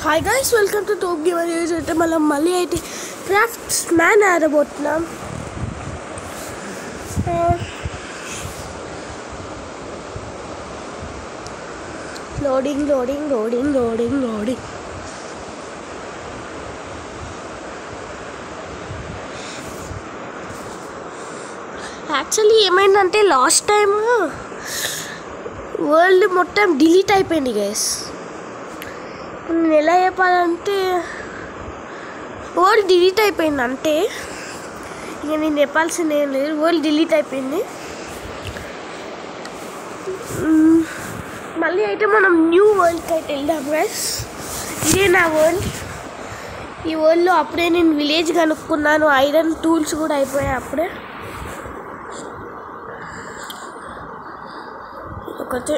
Hi guys welcome to top gamer యూజ్ అయితే మనం మళ్ళీ అయితే క్రాఫ్ట్స్ మ్యాన్ ఆడబోతున్నాం loading loading loading loading loading actually ఏమైందంటే లాస్ట్ టైం వరల్డ్ మొత్తం డిలీట్ అయిపోయింది గైస్ నేను ఎలా చెప్పాలంటే వరల్డ్ డిలీట్ అయిపోయింది అంటే ఇక నేను చెప్పాల్సింది ఏం లేదు వరల్డ్ డిలీట్ అయిపోయింది మ్మ్. మళ్ళీ అయితే మనం న్యూ వరల్డ్కి అయితే వెళ్దాం గైస్ ఇదే నా వరల్డ్ ఈ వరల్డ్లో అప్పుడే నేను విలేజ్ కనుక్కున్నాను ఐరన్ టూల్స్ కూడా అయిపోయాయి అప్పుడే ఒకటి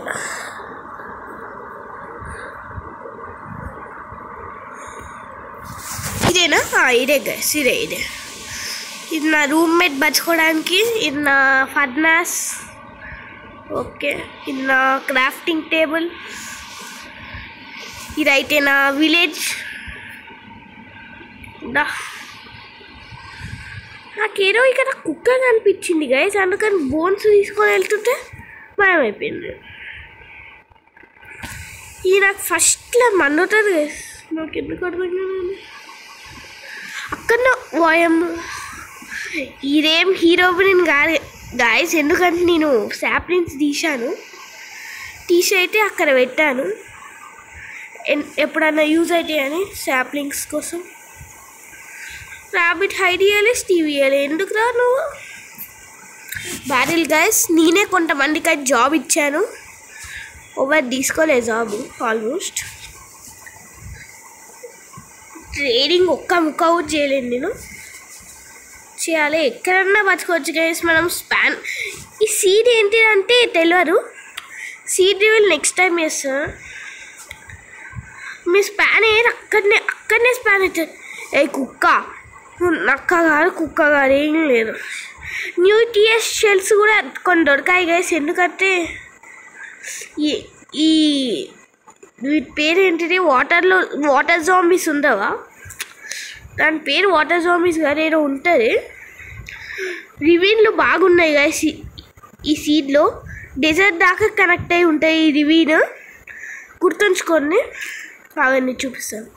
ఇదేనా ఆ, ఇదే గైస్ ఇదే ఇదే ఇది నా రూమ్మేట్ బచ్చుకోవడానికి ఇది నా ఫర్నాస్ ఓకే ఇది నా క్రాఫ్టింగ్ టేబుల్ ఇదైతే నా విలేజ్ దా నాకేదో ఇక్కడ కుక్క కనిపించింది గైస్ అందుకని బోన్స్ తీసుకొని వెళ్తుంటే భయం అయిపోయింది ఈ నాకు ఫస్ట్లో మన్నుతుంది గైస్ నాకు ఎందుకు అర్థం కాలేదు అక్కడ వాయం ఇదేం హీరోయిన్ కాదు గాయస్ ఎందుకంటే నేను శాప్లిన్స్ తీశాను తీసి అయితే అక్కడ పెట్టాను ఎన్- ఎప్పుడన్నా యూజ్ అయితే అని శాప్లింగ్స్ కోసం ర్యాబిట్ హైడ్ ఇవ్వాలి స్టీవ్ ఇవ్వాలి ఎందుకు రా నువ్వు బ్యారిల్ గైస్ నేనే కొంతమందికి అయితే జాబ్ ఇచ్చాను ఓవర్ తీసుకోలే జాబ్ ఆల్మోస్ట్ ట్రేడింగ్ ఒక్క ముక్క కూడా చేయలేను నేను చేయాలి ఎక్కడన్నా బతకొచ్చు గైస్ మనం స్పాన్ ఈ సీడ్ ఏంటి అంటే తెలియదు సీడ్ రివీల్ నెక్స్ట్ టైం చేస్తాను మీ స్పాన్ ఏది అక్కడనే అక్కడనే స్పాన్ అవుతుంది ఏ కుక్క నువ్వు నక్క కాదు కుక్క కాదు ఏం లేదు న్యూ టీఎస్ షెల్స్ కూడా కొన్ని దొరికాయి గైస్ ఎందుకంటే ఈ ఈ వీటి పేరు ఏంటిది వాటర్లో వాటర్ జాంబీస్ ఉండవా దాని పేరు వాటర్ జాంబీస్ గారు ఏదో ఉంటుంది రివీన్లు బాగున్నాయి గైస్ ఈ- ఈ సీడ్లో డెజర్ట్ దాకా కనెక్ట్ అయి ఉంటాయి ఈ రివీన్ గుర్తుంచుకోండి బాగా చూపిస్తాను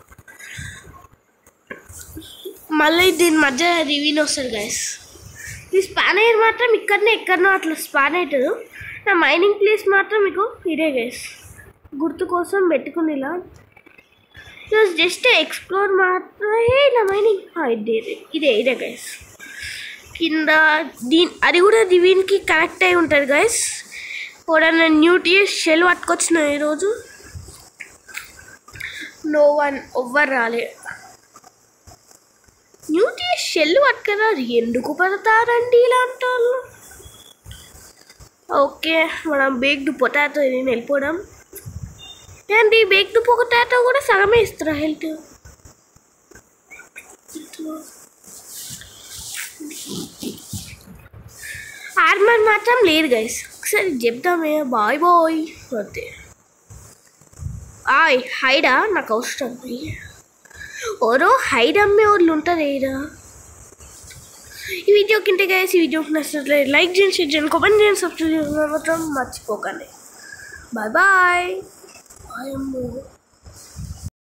మళ్ళీ దీని మధ్య రివీన్ వస్తుంది గైస్ ఈ స్పాన్ అయ్యేది మాత్రం ఇక్కడనే ఎక్కడనో అట్లా స్పాన్ అవుతుంది నా మైనింగ్ ప్లేస్ మాత్రం మీకు ఇదే గైస్ గుర్తు కోసం పెట్టుకుని ఇలా జస్ట్ ఎక్స్ప్లోర్ మాత్రమే ఇలా మైనింగ్ ఇదే ఇదే ఇదే ఇదే గైస్ కింద దీని అది కూడా రివీన్కి కనెక్ట్ అయి ఉంటుంది గైస్ కూడా నేను న్యూటీఎస్ షెల్ పట్టుకొచ్చిన ఈరోజు నో వన్ ఎవ్వరు రాలే న్యూటీఎస్ షెల్ పట్టుకురా ఎందుకు పడతారండి ఇలాంటి వాళ్ళు ఓకే మనం బేక్డ్ పొటాటో నేను వెళ్ళిపోవడం ఏంటి బేక్డ్ పొటాటో కూడా సగమే ఇస్తారా హెల్త్ ఆర్మర్ మాత్రం లేదు గైస్ ఒకసారి చెప్దామే బాయ్ బాయ్ అంతే ఆయ్ హైడా నాకు అవసరం ఓరో హైడ్ అమ్మే వాళ్ళు ఉంటారు ఏడా ఈ వీడియో కింద గైస్ ఈ వీడియోకి నచ్చినట్లయితే లైక్ చేయండి షేర్ చేయండి కామెంట్ చేయండి సబ్స్క్రైబ్ చేయడం మాత్రం మర్చిపోకండి బాయ్ బాయ్ బాయ్ అమ్మో